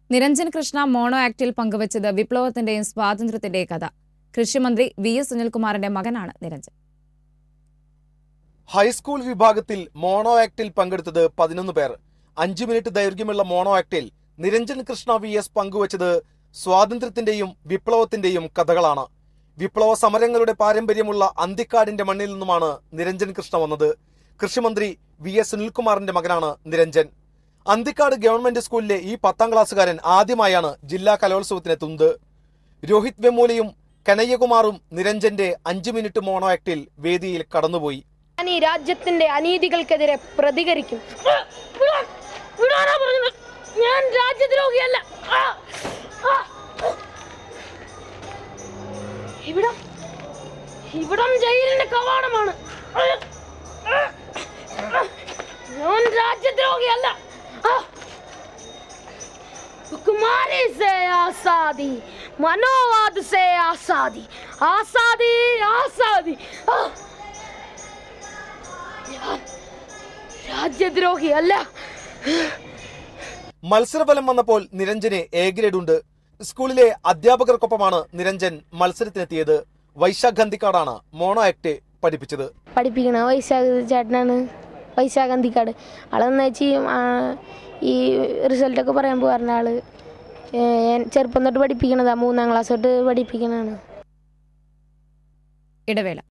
Niranjan Krishna mono ആക്ടിൽ പങ്കുവച്ചത് വിപ്ലവത്തിന്റെയും സ്വാതന്ത്ര്യത്തിന്റെയും കഥ കൃഷിമന്ത്രി വി എസ് സുനിൽകുമാറിന്റെ മകനാണ് നിരഞ്ജൻ ഹൈസ്കൂൾ വിഭാഗത്തിൽ മോണോ ആക്ടിൽ പങ്കെടുത്തത് പതിനൊന്ന് പേർ അഞ്ചു മിനിറ്റ് ദൈർഘ്യമുള്ള മോണോ ആക്ടിൽ നിരഞ്ജൻ കൃഷ്ണ വി എസ് പങ്കുവച്ചത് സ്വാതന്ത്ര്യത്തിന്റെയും വിപ്ലവത്തിന്റെയും കഥകളാണ് വിപ്ലവ സമരങ്ങളുടെ പാരമ്പര്യമുള്ള അന്തിക്കാടിന്റെ മണ്ണിൽ നിന്നുമാണ് നിരഞ്ജൻ കൃഷ്ണ വന്നത് കൃഷിമന്ത്രി വി എസ് സുനിൽകുമാറിന്റെ മകനാണ് നിരഞ്ജൻ അന്തിക്കാട് ഗവൺമെന്റ് സ്കൂളിലെ ഈ പത്താം ക്ലാസ്സുകാരൻ ആദ്യമായാണ് ജില്ലാ കലോത്സവത്തിനെത്തുന്നത് രോഹിത് വെമൂലയും കനയ്യകുമാറും നിരഞ്ജന്റെ അഞ്ചു മിനിറ്റ് മോണോ ആക്ടിൽ വേദിയിൽ കടന്നുപോയി ഞാൻ ഈ രാജ്യത്തിന്റെ അനീതികൾക്കെതിരെ പ്രതികരിക്കും വിടാനാ പറഞ്ഞത് ഞാൻ രാജ്യദ്രോഹിയല്ല ആ, ആ. ഇവിടം ഇവിടം ജയിലിന്റെ കവാടമാണ് ഞാൻ രാജ്യദ്രോഹിയല്ല ആ. हुक्मारी से आसादी मनोवाद से आसादी आसादी आसादी आ! ഞാൻ രാജ്യദ്രോഹി അല്ല മത്സരഫലം വന്നപ്പോൾ നിരഞ്ജന് എ ഗ്രേഡ് ഉണ്ട് സ്കൂളിലെ അധ്യാപകർക്കൊപ്പമാണ് നിരഞ്ജൻ മത്സരത്തിനെത്തിയത് വൈശാഖ് ഗന്ധിക്കാടാണ് മോണോ ആക്ട് പഠിപ്പിച്ചത് പഠിപ്പിക്കണ വൈശാഖ് ചേട്ടനാണ് വൈശാഖ് അന്തിക്കാട് ആളെന്ന് വെച്ച് ഈ റിസൾട്ടൊക്കെ പറയാൻ പോകാറുണ്ട് ആള് ഏ, ഞാൻ ചെറുപ്പം തൊട്ട് പഠിപ്പിക്കണതാ മൂന്നാം ക്ലാസ് തൊട്ട് പഠിപ്പിക്കണതാണ് ഇടവേള